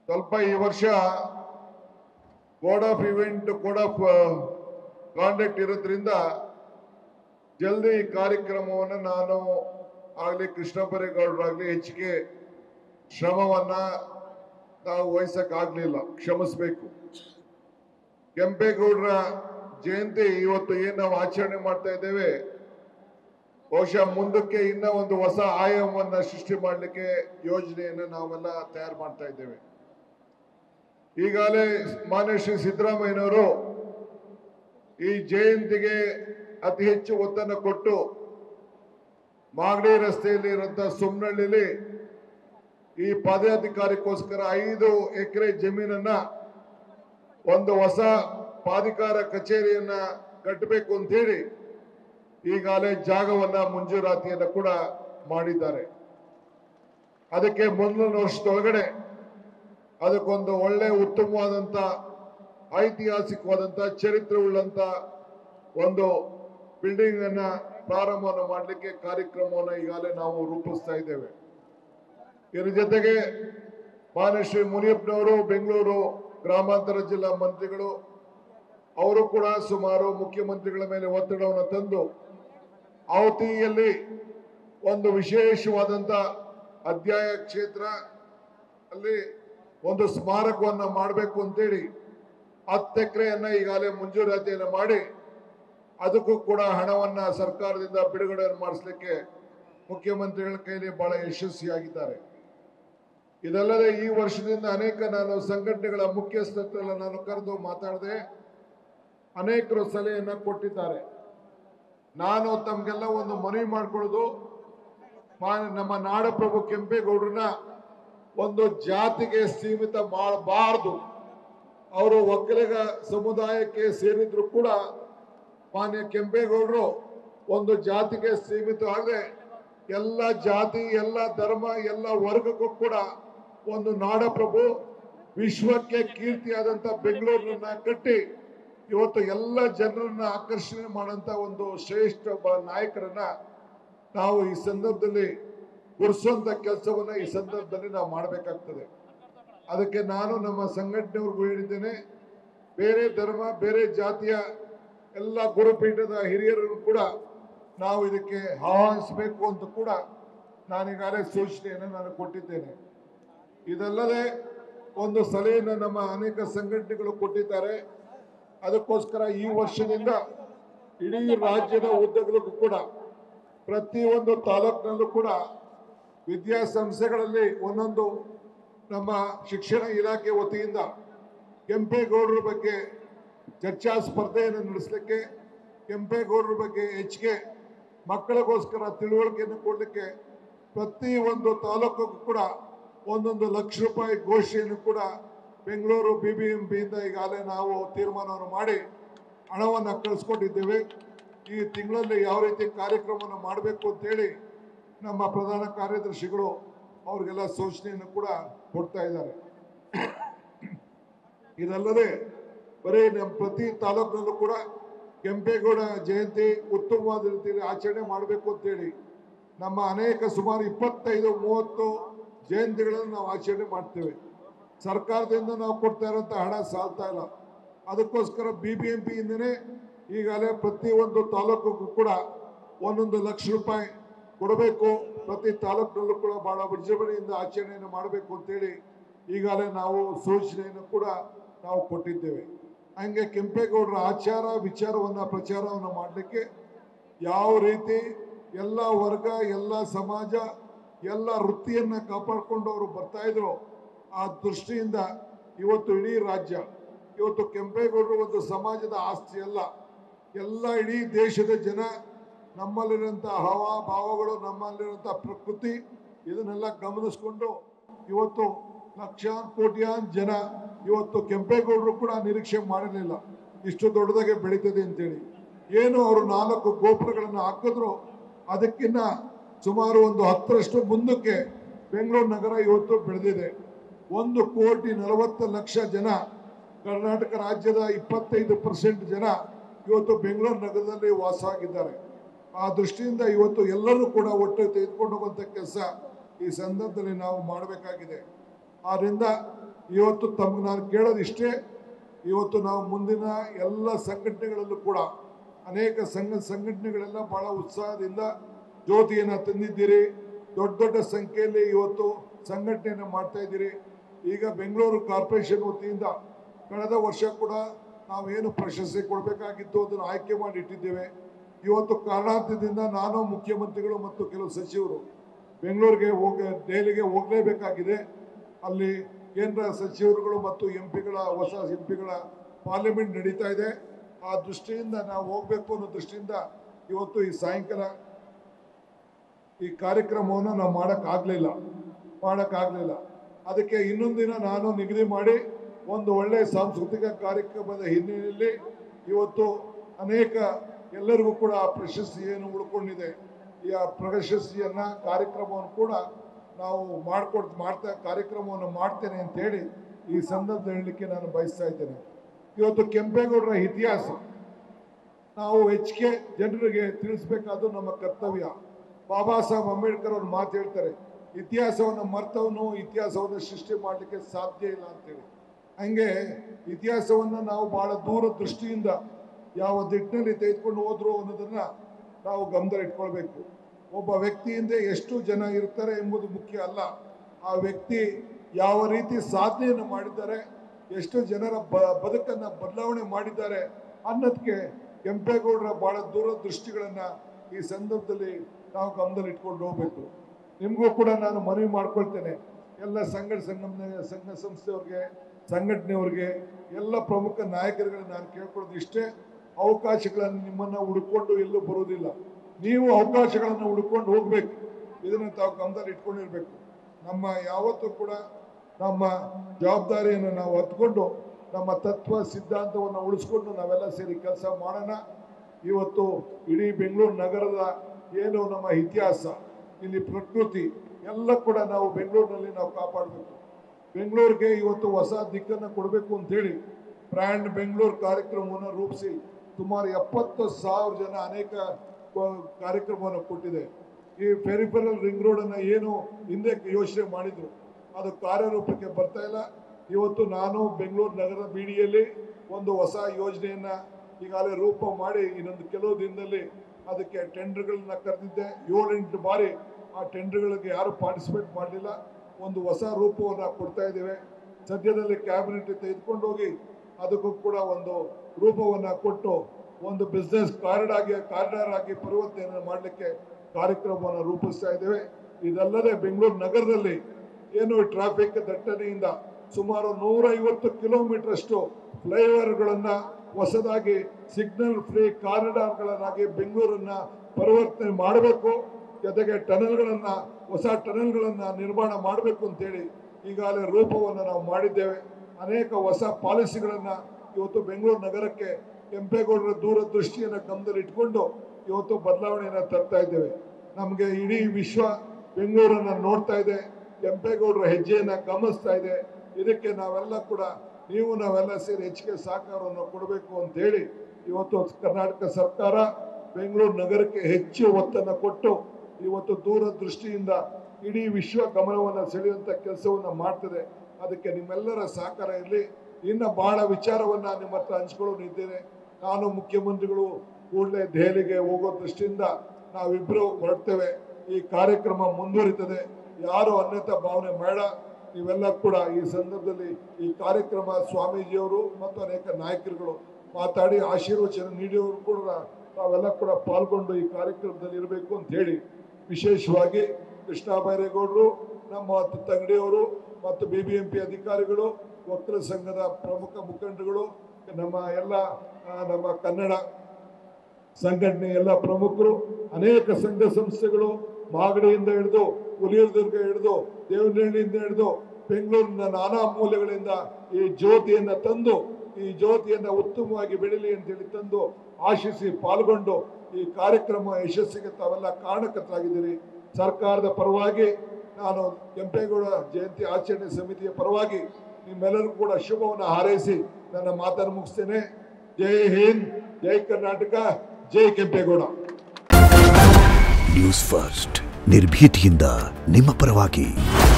ಸ್ವಲ್ಪ ಈ ವರ್ಷ code of event code of conduct ಇರೋದ್ರಿಂದ ಜಲ್ದಿ ಈ ಕಾರ್ಯಕ್ರಮವನ್ನು ನಾನು ಆಗಲಿ ಕೃಷ್ಣ ಬರೇಗೌಡರಾಗಲಿ ಹೆಚ್ಚಿಗೆ ಶ್ರಮವನ್ನ ನಾವು ವಹಿಸಕ್ಕಾಗ್ಲಿಲ್ಲ ಕ್ಷಮಿಸ್ಬೇಕು ಕೆಂಪೇಗೌಡರ ಜಯಂತಿ ಇವತ್ತು ಏನ್ ನಾವು ಆಚರಣೆ ಮಾಡ್ತಾ ಇದ್ದೇವೆ ಬಹುಶಃ ಮುಂದಕ್ಕೆ ಇನ್ನ ಒಂದು ಹೊಸ ಆಯಾಮವನ್ನ ಸೃಷ್ಟಿ ಮಾಡಲಿಕ್ಕೆ ಯೋಜನೆಯನ್ನ ನಾವೆಲ್ಲ ತಯಾರು ಮಾಡ್ತಾ ಇದ್ದೇವೆ ಈಗಾಗಲೇ ಮಾನ್ಯ ಶ್ರೀ ಸಿದ್ದರಾಮಯ್ಯನವರು ಈ ಜಯಂತಿಗೆ ಅತಿ ಹೆಚ್ಚು ಒತ್ತನ್ನು ಕೊಟ್ಟು ಮಾಗಡಿ ರಸ್ತೆಯಲ್ಲಿ ಇರುವಂತಹ ಸುಮ್ನಹಳ್ಳಿಲಿ ಈ ಪಾದಾಧಿಕಾರಿಗೋಸ್ಕರ ಐದು ಎಕರೆ ಜಮೀನನ್ನ ಒಂದು ಹೊಸ ಪಾಧಿಕಾರ ಕಚೇರಿಯನ್ನ ಕಟ್ಟಬೇಕು ಅಂತ ಹೇಳಿ ಈಗಾಗಲೇ ಜಾಗವನ್ನ ಮಂಜೂರಾತಿಯನ್ನ ಕೂಡ ಮಾಡಿದ್ದಾರೆ ಅದಕ್ಕೆ ಮುಂದಿನ ವರ್ಷದೊಳಗಡೆ ಅದಕ್ಕೊಂದು ಒಳ್ಳೆ ಉತ್ತಮವಾದಂತ ಐತಿಹಾಸಿಕವಾದಂತ ಚರಿತ್ರೆ ಉಳ್ಳಂತ ಒಂದು ಬಿಲ್ಡಿಂಗ್ ಅನ್ನ ಪ್ರಾರಂಭವನ್ನು ಮಾಡಲಿಕ್ಕೆ ಕಾರ್ಯಕ್ರಮವನ್ನು ಈಗಾಗಲೇ ನಾವು ರೂಪಿಸ್ತಾ ಇದ್ದೇವೆ ಇದರ ಜೊತೆಗೆ ಮಾನ್ಯ ಶ್ರೀ ಮುನಿಯಪ್ಪನವರು ಬೆಂಗಳೂರು ಗ್ರಾಮಾಂತರ ಜಿಲ್ಲಾ ಮಂತ್ರಿಗಳು ಅವರು ಕೂಡ ಸುಮಾರು ಮುಖ್ಯಮಂತ್ರಿಗಳ ಮೇಲೆ ಒತ್ತಡವನ್ನು ತಂದು ಅವತಿಯಲ್ಲಿ ಒಂದು ವಿಶೇಷವಾದಂತ ಅಧ್ಯಾಯ ಕ್ಷೇತ್ರ ಅಲ್ಲಿ ಒಂದು ಸ್ಮಾರಕವನ್ನ ಮಾಡಬೇಕು ಅಂತೇಳಿ ಹತ್ತು ಎಕರೆಯನ್ನ ಈಗಾಗಲೇ ಮಂಜೂರಾತಿಯನ್ನು ಮಾಡಿ ಅದಕ್ಕೂ ಕೂಡ ಹಣವನ್ನ ಸರ್ಕಾರದಿಂದ ಬಿಡುಗಡೆ ಮಾಡಿಸ್ಲಿಕ್ಕೆ ಮುಖ್ಯಮಂತ್ರಿಗಳ ಕೈಲಿ ಬಹಳ ಯಶಸ್ವಿಯಾಗಿದ್ದಾರೆ ಇದಲ್ಲದೆ ಈ ವರ್ಷದಿಂದ ಅನೇಕ ನಾನು ಸಂಘಟನೆಗಳ ಮುಖ್ಯಸ್ಥರೆಲ್ಲ ನಾನು ಕರೆದು ಮಾತಾಡಿದೆ ಅನೇಕರು ಸಲಹೆಯನ್ನ ಕೊಟ್ಟಿದ್ದಾರೆ ನಾನು ತಮ್ಗೆಲ್ಲ ಒಂದು ಮನವಿ ಮಾಡ್ಕೊಳ್ಳೋದು ಮಾ- ನಮ್ಮ ನಾಡಪ್ರಭು ಕೆಂಪೇಗೌಡರನ್ನ ಒಂದು ಜಾತಿಗೆ ಸೀಮಿತ ಮಾಡಬಾರದು ಅವರು ಒಕ್ಕಲಿಗ ಸಮುದಾಯಕ್ಕೆ ಸೇರಿದ್ರು ಕೂಡ ಮಾನ್ಯ ಕೆಂಪೇಗೌಡರು ಒಂದು ಜಾತಿಗೆ ಸೀಮಿತವಾಗದೆ ಎಲ್ಲ ಜಾತಿ ಎಲ್ಲ ಧರ್ಮ ಎಲ್ಲ ವರ್ಗಕ್ಕೂ ಕೂಡ ಒಂದು ನಾಡಪ್ರಭು ವಿಶ್ವಕ್ಕೆ ಕೀರ್ತಿಯಾದಂತ ಬೆಂಗಳೂರನ್ನ ಕಟ್ಟಿ ಇವತ್ತು ಎಲ್ಲ ಜನರನ್ನ ಆಕರ್ಷಣೆ ಮಾಡಂತ ಒಂದು ಶ್ರೇಷ್ಠ ಒಬ್ಬ ನಾಯಕರನ್ನ ನಾವು ಈ ಸಂದರ್ಭದಲ್ಲಿ ಗುರುಸುವಂತ ಕೆಲಸವನ್ನ ಈ ಸಂದರ್ಭದಲ್ಲಿ ನಾವು ಮಾಡಬೇಕಾಗ್ತದೆ ಅದಕ್ಕೆ ನಾನು ನಮ್ಮ ಸಂಘಟನೆಯವ್ರಿಗೂ ಹೇಳಿದ್ದೇನೆ ಬೇರೆ ಧರ್ಮ ಬೇರೆ ಜಾತಿಯ ಎಲ್ಲ ಗುರುಪೀಠದ ಹಿರಿಯರನ್ನು ಕೂಡ ನಾವು ಇದಕ್ಕೆ ಆಹ್ವಾನಿಸಬೇಕು ಅಂತ ಕೂಡ ನಾನೀಗಾಗಲೇ ಸೂಚನೆಯನ್ನು ನಾನು ಕೊಟ್ಟಿದ್ದೇನೆ ಇದಲ್ಲದೆ ಒಂದು ಸಲಹೆಯನ್ನು ನಮ್ಮ ಅನೇಕ ಸಂಘಟನೆಗಳು ಕೊಟ್ಟಿದ್ದಾರೆ ಅದಕ್ಕೋಸ್ಕರ ಈ ವರ್ಷದಿಂದ ಇಡೀ ರಾಜ್ಯದ ಉದ್ದಗಲಕ್ಕೂ ಕೂಡ ಪ್ರತಿಯೊಂದು ತಾಲೂಕಿನಲ್ಲೂ ಕೂಡ ವಿದ್ಯಾಸಂಸ್ಥೆಗಳಲ್ಲಿ ಒಂದೊಂದು ನಮ್ಮ ಶಿಕ್ಷಣ ಇಲಾಖೆ ವತಿಯಿಂದ ಕೆಂಪೇಗೌಡರ ಬಗ್ಗೆ ಚರ್ಚಾ ಸ್ಪರ್ಧೆಯನ್ನು ನಡೆಸಲಿಕ್ಕೆ ಕೆಂಪೇಗೌಡರ ಬಗ್ಗೆ ಹೆಚ್ಚಿಗೆ ಮಕ್ಕಳಿಗೋಸ್ಕರ ತಿಳುವಳಿಕೆಯನ್ನು ಕೊಡಲಿಕ್ಕೆ ಪ್ರತಿ ಒಂದು ತಾಲೂಕಿಗೂ ಕೂಡ ಒಂದೊಂದು ಲಕ್ಷ ರೂಪಾಯಿ ಘೋಷಣೆಯನ್ನು ಕೂಡ ಬೆಂಗಳೂರು ಬಿ ಬಿ ಎಂ ಪಿಯಿಂದ ಈಗಾಗಲೇ ನಾವು ತೀರ್ಮಾನವನ್ನು ಮಾಡಿ ಹಣವನ್ನು ಕಳಿಸ್ಕೊಟ್ಟಿದ್ದೇವೆ ಈ ತಿಂಗಳಲ್ಲಿ ಯಾವ ರೀತಿ ಕಾರ್ಯಕ್ರಮವನ್ನು ಮಾಡಬೇಕು ಅಂತೇಳಿ ನಮ್ಮ ಪ್ರಧಾನ ಕಾರ್ಯದರ್ಶಿಗಳು ಅವ್ರಿಗೆಲ್ಲ ಸೂಚನೆಯನ್ನು ಕೂಡ ಕೊಡ್ತಾ ಇದ್ದಾರೆ ಇದಲ್ಲದೆ ಬರೀ ನಮ್ಮ ಪ್ರತಿ ತಾಲೂಕಿನಲ್ಲೂ ಕೂಡ ಕೆಂಪೇಗೌಡ ಜಯಂತಿ ಉತ್ತಮವಾದ ರೀತಿಯಲ್ಲಿ ಆಚರಣೆ ಮಾಡಬೇಕು ಅಂತೇಳಿ ನಮ್ಮ ಅನೇಕ ಸುಮಾರು ಇಪ್ಪತ್ತೈದು ಮೂವತ್ತು ಜಯಂತಿಗಳನ್ನು ನಾವು ಆಚರಣೆ ಮಾಡ್ತೇವೆ ಸರ್ಕಾರದಿಂದ ನಾವು ಕೊಡ್ತಾ ಇರೋಂಥ ಹಣ ಸಾಲ್ತಾ ಇಲ್ಲ ಅದಕ್ಕೋಸ್ಕರ ಬಿ ಬಿ ಎಂ ಪಿಯಿಂದನೇ ಈಗಾಗಲೇ ಪ್ರತಿಯೊಂದು ತಾಲೂಕಿಗೂ ಕೂಡ ಒಂದೊಂದು ಲಕ್ಷ ರೂಪಾಯಿ ಕೊಡಬೇಕು ಪ್ರತಿ ತಾಲೂಕಿನಲ್ಲೂ ಕೂಡ ಬಹಳ ವಿಜೃಂಭಣೆಯಿಂದ ಆಚರಣೆಯನ್ನು ಮಾಡಬೇಕು ಅಂತೇಳಿ ಈಗಾಗಲೇ ನಾವು ಸೂಚನೆಯನ್ನು ಕೂಡ ನಾವು ಕೊಟ್ಟಿದ್ದೇವೆ ಹಂಗೆ ಕೆಂಪೇಗೌಡರ ಆಚಾರ ವಿಚಾರವನ್ನ ಪ್ರಚಾರವನ್ನು ಮಾಡಲಿಕ್ಕೆ ಯಾವ ರೀತಿ ಎಲ್ಲ ವರ್ಗ ಎಲ್ಲ ಸಮಾಜ ಎಲ್ಲ ವೃತ್ತಿಯನ್ನ ಕಾಪಾಡಿಕೊಂಡು ಅವರು ಬರ್ತಾ ಇದ್ರು ಆ ದೃಷ್ಟಿಯಿಂದ ಇವತ್ತು ಇಡೀ ರಾಜ್ಯ ಇವತ್ತು ಕೆಂಪೇಗೌಡರು ಒಂದು ಸಮಾಜದ ಆಸ್ತಿ ಅಲ್ಲ ಎಲ್ಲ ಇಡೀ ದೇಶದ ಜನ ನಮ್ಮಲ್ಲಿರುವಂಥ ಹವಾ ಭಾವಗಳು ನಮ್ಮಲ್ಲಿರುವಂಥ ಪ್ರಕೃತಿ ಇದನ್ನೆಲ್ಲ ಗಮನಿಸ್ಕೊಂಡು ಇವತ್ತು ಲಕ್ಷಾನ್ ಕೋಟ್ಯಾನ್ ಜನ ಇವತ್ತು ಕೆಂಪೇಗೌಡರು ಕೂಡ ನಿರೀಕ್ಷೆ ಮಾಡಿರಲಿಲ್ಲ ಇಷ್ಟು ದೊಡ್ಡದಾಗೆ ಬೆಳೀತದೆ ಅಂತೇಳಿ ಏನು ಅವರು ನಾಲ್ಕು ಗೋಪುರಗಳನ್ನು ಹಾಕಿದ್ರು ಅದಕ್ಕಿಂತ ಸುಮಾರು ಒಂದು ಹತ್ತರಷ್ಟು ಮುಂದಕ್ಕೆ ಬೆಂಗಳೂರು ನಗರ ಇವತ್ತು ಬೆಳೆದಿದೆ ಒಂದು ಕೋಟಿ ನಲವತ್ತು ಲಕ್ಷ ಜನ ಕರ್ನಾಟಕ ರಾಜ್ಯದ ಇಪ್ಪತ್ತೈದು ಪರ್ಸೆಂಟ್ ಜನ ಇವತ್ತು ಬೆಂಗಳೂರು ನಗರದಲ್ಲಿ ವಾಸ ಆಗಿದ್ದಾರೆ ಆ ದೃಷ್ಟಿಯಿಂದ ಇವತ್ತು ಎಲ್ಲರೂ ಕೂಡ ಒಟ್ಟು ತೆಗೆದುಕೊಂಡು ಹೋಗುವಂಥ ಕೆಲಸ ಈ ಸಂದರ್ಭದಲ್ಲಿ ನಾವು ಮಾಡಬೇಕಾಗಿದೆ ಆದ್ರಿಂದ ಇವತ್ತು ತಮ್ಗೆ ನಾನು ಕೇಳೋದು ಇಷ್ಟೇ ಇವತ್ತು ನಾವು ಮುಂದಿನ ಎಲ್ಲ ಸಂಘಟನೆಗಳಲ್ಲೂ ಕೂಡ ಅನೇಕ ಸಂಘ ಸಂಘಟನೆಗಳೆಲ್ಲ ಬಹಳ ಉತ್ಸಾಹದಿಂದ ಜ್ಯೋತಿಯನ್ನು ತಂದಿದ್ದೀರಿ ದೊಡ್ಡ ದೊಡ್ಡ ಸಂಖ್ಯೆಯಲ್ಲಿ ಇವತ್ತು ಸಂಘಟನೆಯನ್ನು ಮಾಡ್ತಾ ಇದ್ದೀರಿ ಈಗ ಬೆಂಗಳೂರು ಕಾರ್ಪೊರೇಷನ್ ವತಿಯಿಂದ ಕಳೆದ ವರ್ಷ ಕೂಡ ನಾವೇನು ಪ್ರಶಸ್ತಿ ಕೊಡಬೇಕಾಗಿತ್ತು ಅದನ್ನು ಆಯ್ಕೆ ಮಾಡಿ ಇಟ್ಟಿದ್ದೇವೆ ಇವತ್ತು ಕಾರಣಾಂತರದಿಂದ ನಾನು ಮುಖ್ಯಮಂತ್ರಿಗಳು ಮತ್ತು ಕೆಲವು ಸಚಿವರು ಬೆಂಗಳೂರಿಗೆ ಹೋಗ ದೆಹಲಿಗೆ ಹೋಗಲೇಬೇಕಾಗಿದೆ ಅಲ್ಲಿ ಕೇಂದ್ರ ಸಚಿವರುಗಳು ಮತ್ತು ಎಂ ಪಿಗಳ ಹೊಸ ಎಂ ಪಿಗಳ ಪಾರ್ಲಿಮೆಂಟ್ ನಡೀತಾ ಇದೆ ಆ ದೃಷ್ಟಿಯಿಂದ ನಾವು ಹೋಗ್ಬೇಕು ಅನ್ನೋ ದೃಷ್ಟಿಯಿಂದ ಇವತ್ತು ಈ ಸಾಯಂಕಾಲ ಈ ಕಾರ್ಯಕ್ರಮವನ್ನು ನಾವು ಮಾಡೋಕ್ಕಾಗಲಿಲ್ಲ ಮಾಡೋಕ್ಕಾಗಲಿಲ್ಲ ಅದಕ್ಕೆ ಇನ್ನೊಂದು ದಿನ ನಾನು ನಿಗದಿ ಮಾಡಿ ಒಂದು ಒಳ್ಳೆಯ ಸಾಂಸ್ಕೃತಿಕ ಕಾರ್ಯಕ್ರಮದ ಹಿನ್ನೆಲೆಯಲ್ಲಿ ಇವತ್ತು ಅನೇಕ ಎಲ್ಲರಿಗೂ ಕೂಡ ಆ ಪ್ರಶಸ್ತಿ ಏನು ಉಳ್ಕೊಂಡಿದೆ ಈ ಆ ಪ್ರಶಸ್ತಿಯನ್ನ ಕಾರ್ಯಕ್ರಮವನ್ನು ಕೂಡ ನಾವು ಮಾಡ್ಕೊಡ್ ಮಾಡ್ತಾ ಕಾರ್ಯಕ್ರಮವನ್ನು ಮಾಡ್ತೇನೆ ಅಂತ ಹೇಳಿ ಈ ಸಂದರ್ಭದಲ್ಲಿ ಹೇಳಲಿಕ್ಕೆ ನಾನು ಬಯಸ್ತಾ ಇದ್ದೇನೆ ಇವತ್ತು ಕೆಂಪೇಗೌಡರ ಇತಿಹಾಸ ನಾವು ಹೆಚ್ಚಿಗೆ ಜನರಿಗೆ ತಿಳಿಸ್ಬೇಕಾದ್ದು ನಮ್ಮ ಕರ್ತವ್ಯ ಬಾಬಾ ಸಾಹೇಬ್ ಅಂಬೇಡ್ಕರ್ ಅವ್ರು ಮಾತು ಹೇಳ್ತಾರೆ ಇತಿಹಾಸವನ್ನು ಮರ್ತವನು ಇತಿಹಾಸವನ್ನು ಸೃಷ್ಟಿ ಮಾಡಲಿಕ್ಕೆ ಸಾಧ್ಯ ಇಲ್ಲ ಅಂತೇಳಿ ಹಂಗೆ ಇತಿಹಾಸವನ್ನು ನಾವು ಬಹಳ ದೂರ ದೃಷ್ಟಿಯಿಂದ ಯಾವ ದಿಟ್ಟಿನಲ್ಲಿ ತೆಗೆದುಕೊಂಡು ಹೋದ್ರು ಅನ್ನೋದನ್ನ ನಾವು ಗಮನದಲ್ಲಿ ಇಟ್ಕೊಳ್ಬೇಕು ಒಬ್ಬ ವ್ಯಕ್ತಿಯಿಂದ ಎಷ್ಟು ಜನ ಇರ್ತಾರೆ ಎಂಬುದು ಮುಖ್ಯ ಅಲ್ಲ ಆ ವ್ಯಕ್ತಿ ಯಾವ ರೀತಿ ಸಾಧನೆಯನ್ನು ಮಾಡಿದ್ದಾರೆ ಎಷ್ಟು ಜನರ ಬ ಬದುಕನ್ನು ಬದಲಾವಣೆ ಮಾಡಿದ್ದಾರೆ ಅನ್ನೋದಕ್ಕೆ ಕೆಂಪೇಗೌಡರ ಬಹಳ ದೂರದೃಷ್ಟಿಗಳನ್ನ ಈ ಸಂದರ್ಭದಲ್ಲಿ ನಾವು ಗಮನದಲ್ಲಿ ಇಟ್ಕೊಂಡು ಹೋಗ್ಬೇಕು ನಿಮಗೂ ಕೂಡ ನಾನು ಮನವಿ ಮಾಡ್ಕೊಳ್ತೇನೆ ಎಲ್ಲ ಸಂಘ ಸಂಘ ಸಂಘ ಸಂಸ್ಥೆಯವ್ರಿಗೆ ಸಂಘಟನೆಯವ್ರಿಗೆ ಎಲ್ಲ ಪ್ರಮುಖ ನಾಯಕರುಗಳಿಗೆ ನಾನು ಕೇಳ್ಕೊಳ್ಳೋದು ಇಷ್ಟೇ ಅವಕಾಶಗಳನ್ನು ನಿಮ್ಮನ್ನ ಹುಡುಕೊಂಡು ಎಲ್ಲೂ ಬರುವುದಿಲ್ಲ ನೀವು ಅವಕಾಶಗಳನ್ನು ಹುಡುಕೊಂಡು ಹೋಗ್ಬೇಕು ಇದನ್ನು ತಾವು ಗಮನದಲ್ಲಿ ಇಟ್ಕೊಂಡಿರ್ಬೇಕು ನಮ್ಮ ಯಾವತ್ತೂ ಕೂಡ ನಮ್ಮ ಜವಾಬ್ದಾರಿಯನ್ನು ನಾವು ಹೊತ್ಕೊಂಡು ನಮ್ಮ ತತ್ವ ಸಿದ್ಧಾಂತವನ್ನು ಉಳಿಸ್ಕೊಂಡು ನಾವೆಲ್ಲ ಸೇರಿ ಕೆಲಸ ಮಾಡೋಣ ಇವತ್ತು ಇಡೀ ಬೆಂಗಳೂರು ನಗರದ ಏನು ನಮ್ಮ ಇತಿಹಾಸ ಇಲ್ಲಿ ಪ್ರಕೃತಿ ಎಲ್ಲ ಕೂಡ ನಾವು ಬೆಂಗಳೂರಿನಲ್ಲಿ ನಾವು ಕಾಪಾಡಬೇಕು ಬೆಂಗಳೂರಿಗೆ ಇವತ್ತು ಹೊಸ ದಿಕ್ಕನ್ನು ಕೊಡಬೇಕು ಅಂತೇಳಿ ಬ್ರ್ಯಾಂಡ್ ಬೆಂಗಳೂರು ಕಾರ್ಯಕ್ರಮವನ್ನು ರೂಪಿಸಿ ಸುಮಾರು ಎಪ್ಪತ್ತು ಸಾವಿರ ಜನ ಅನೇಕ ಕ- ಕಾರ್ಯಕ್ರಮವನ್ನು ಕೊಟ್ಟಿದೆ ಈ ಫೆರಿಫೆರಲ್ ರಿಂಗ್ ರೋಡನ್ನು ಏನು ಹಿಂದೆ ಯೋಚನೆ ಮಾಡಿದ್ರು ಅದು ಕಾರ್ಯರೂಪಕ್ಕೆ ಬರ್ತಾ ಇಲ್ಲ ಇವತ್ತು ನಾನು ಬೆಂಗಳೂರು ನಗರ ಬೀಡಿಯಲ್ಲಿ ಒಂದು ಹೊಸ ಯೋಜನೆಯನ್ನ ಈಗಾಗಲೇ ರೂಪ ಮಾಡಿ ಇನ್ನೊಂದು ಕೆಲವು ದಿನದಲ್ಲಿ ಅದಕ್ಕೆ ಟೆಂಡರ್ಗಳನ್ನ ಕರೆದಿದ್ದೆ ಏಳೆಂಟು ಬಾರಿ ಆ ಟೆಂಡರ್ಗಳಿಗೆ ಯಾರು ಪಾರ್ಟಿಸಿಪೇಟ್ ಮಾಡಲಿಲ್ಲ ಒಂದು ಹೊಸ ರೂಪವನ್ನು ಕೊಡ್ತಾ ಇದ್ದೇವೆ ಸದ್ಯದಲ್ಲಿ ಕ್ಯಾಬಿನೆಟ್ ತೆಗೆದುಕೊಂಡು ಹೋಗಿ ಅದಕ್ಕೂ ಕೂಡ ಒಂದು ರೂಪವನ್ನು ಕೊಟ್ಟು ಒಂದು ಬಿಸ್ನೆಸ್ ಕಾರಿಡಾರ್ ಆಗಿ ಕಾರಿಡಾರ್ ಆಗಿ ಪರಿವರ್ತನೆ ಮಾಡಲಿಕ್ಕೆ ಕಾರ್ಯಕ್ರಮವನ್ನು ರೂಪಿಸ್ತಾ ಇದ್ದೇವೆ ಇದಲ್ಲದೆ ಬೆಂಗಳೂರು ನಗರದಲ್ಲಿ ಏನು ಟ್ರಾಫಿಕ್ ದಟ್ಟಣೆಯಿಂದ ಸುಮಾರು ನೂರೈವತ್ತು ಕಿಲೋಮೀಟರ್ ಅಷ್ಟು ಫ್ಲೈಓವರ್ಗಳನ್ನ ಹೊಸದಾಗಿ ಸಿಗ್ನಲ್ ಫ್ರೀ ಕಾರಿಡಾರ್ಗಳನ್ನಾಗಿ ಬೆಂಗಳೂರನ್ನ ಪರಿವರ್ತನೆ ಮಾಡಬೇಕು ಜೊತೆಗೆ ಟನಲ್ಗಳನ್ನ ಹೊಸ ಟನಲ್ಗಳನ್ನ ನಿರ್ಮಾಣ ಮಾಡಬೇಕು ಅಂತೇಳಿ ಈಗಾಗಲೇ ರೂಪವನ್ನು ನಾವು ಮಾಡಿದ್ದೇವೆ ಅನೇಕ ಹೊಸ ಪಾಲಿಸಿಗಳನ್ನ ಇವತ್ತು ಬೆಂಗಳೂರು ನಗರಕ್ಕೆ ಕೆಂಪೇಗೌಡರ ದೂರದೃಷ್ಟಿಯನ್ನು ಗಮನದಲ್ಲಿ ಇಟ್ಕೊಂಡು ಇವತ್ತು ಬದಲಾವಣೆಯನ್ನು ತರ್ತಾ ಇದ್ದೇವೆ ನಮಗೆ ಇಡೀ ವಿಶ್ವ ಬೆಂಗಳೂರನ್ನ ನೋಡ್ತಾ ಇದೆ ಕೆಂಪೇಗೌಡರ ಹೆಜ್ಜೆಯನ್ನ ಗಮನಿಸ್ತಾ ಇದೆ ಇದಕ್ಕೆ ನಾವೆಲ್ಲ ಕೂಡ ನೀವು ನಾವೆಲ್ಲ ಸೇರಿ ಹೆಚ್ಚಿಗೆ ಸಹಕಾರವನ್ನು ಕೊಡಬೇಕು ಅಂತ ಹೇಳಿ ಇವತ್ತು ಕರ್ನಾಟಕ ಸರ್ಕಾರ ಬೆಂಗಳೂರು ನಗರಕ್ಕೆ ಹೆಚ್ಚು ಒತ್ತನ್ನು ಕೊಟ್ಟು ಇವತ್ತು ದೂರದೃಷ್ಟಿಯಿಂದ ಇಡೀ ವಿಶ್ವ ಗಮನವನ್ನು ಸೆಳೆಯುವಂತ ಕೆಲಸವನ್ನ ಮಾಡ್ತದೆ ಅದಕ್ಕೆ ನಿಮ್ಮೆಲ್ಲರ ಸಹಕಾರ ಇರಲಿ ಇನ್ನು ಬಹಳ ವಿಚಾರವನ್ನ ನಿಮ್ಮ ಹತ್ರ ಹಂಚ್ಕೊಳ್ಳೋನಿದ್ದೇನೆ ನಾನು ಮುಖ್ಯಮಂತ್ರಿಗಳು ಕೂಡಲೇ ದೆಹಲಿಗೆ ಹೋಗೋ ದೃಷ್ಟಿಯಿಂದ ನಾವಿಬ್ಬರು ಹೊರಡ್ತೇವೆ ಈ ಕಾರ್ಯಕ್ರಮ ಮುಂದುವರಿತದೆ ಯಾರು ಅನ್ಯತಾ ಭಾವನೆ ಬೇಡ ನೀವೆಲ್ಲ ಕೂಡ ಈ ಸಂದರ್ಭದಲ್ಲಿ ಈ ಕಾರ್ಯಕ್ರಮ ಸ್ವಾಮೀಜಿಯವರು ಮತ್ತು ಅನೇಕ ನಾಯಕರುಗಳು ಮಾತಾಡಿ ಆಶೀರ್ವಚನ ನೀಡಿಯವರು ಕೂಡ ತಾವೆಲ್ಲ ಕೂಡ ಪಾಲ್ಗೊಂಡು ಈ ಕಾರ್ಯಕ್ರಮದಲ್ಲಿ ಇರಬೇಕು ಅಂತ ಹೇಳಿ ವಿಶೇಷವಾಗಿ ಕೃಷ್ಣ ಬೈರೇಗೌಡರು ನಮ್ಮ ತಂಗಡಿಯವರು ಮತ್ತು ಬಿ ಬಿ ಎಂ ಪಿ ಅಧಿಕಾರಿಗಳು ವಕೀಲ ಸಂಘದ ಪ್ರಮುಖ ಮುಖಂಡರುಗಳು ನಮ್ಮ ಎಲ್ಲ ಆ, ನಮ್ಮ ಕನ್ನಡ ಸಂಘಟನೆ ಎಲ್ಲ ಪ್ರಮುಖರು ಅನೇಕ ಸಂಘ ಸಂಸ್ಥೆಗಳು ಮಾಗಡಿಯಿಂದ ಹಿಡಿದು ಹುಲಿಯರ್ದುರ್ಗ ಹಿಡಿದು ದೇವನಹಳ್ಳಿಯಿಂದ ಹಿಡಿದು ಬೆಂಗಳೂರಿನ ನಾನಾ ಮೂಲೆಗಳಿಂದ ಈ ಜ್ಯೋತಿಯನ್ನ ತಂದು ಈ ಜ್ಯೋತಿಯನ್ನ ಉತ್ತಮವಾಗಿ ಬೆಳೀಲಿ ಅಂತೇಳಿ ತಂದು ಆಶಿಸಿ ಪಾಲ್ಗೊಂಡು ಈ ಕಾರ್ಯಕ್ರಮ ಯಶಸ್ಸಿಗೆ ತಾವೆಲ್ಲ ಕಾರಣಕರ್ತರಾಗಿದ್ದೀರಿ ಸರ್ಕಾರದ ಪರವಾಗಿ ನಾನು ಕೆಂಪೇಗೌಡ ಜಯಂತಿ ಆಚರಣೆ ಸಮಿತಿಯ ಪರವಾಗಿ ನಿಮ್ಮೆಲ್ಲರಿಗೂ ಕೂಡ ಶುಭವನ್ನು ಹಾರೈಸಿ ನನ್ನ ಮಾತನ್ನು ಮುಗಿಸ್ತೇನೆ ಜೈ ಹಿಂದ್ ಜೈ ಕರ್ನಾಟಕ ಜೈ ಕೆಂಪೇಗೌಡ ನ್ಯೂಸ್ ಫಸ್ಟ್ ನಿರ್ಭೀತಿಯಿಂದ ನಿಮ್ಮ ಪರವಾಗಿ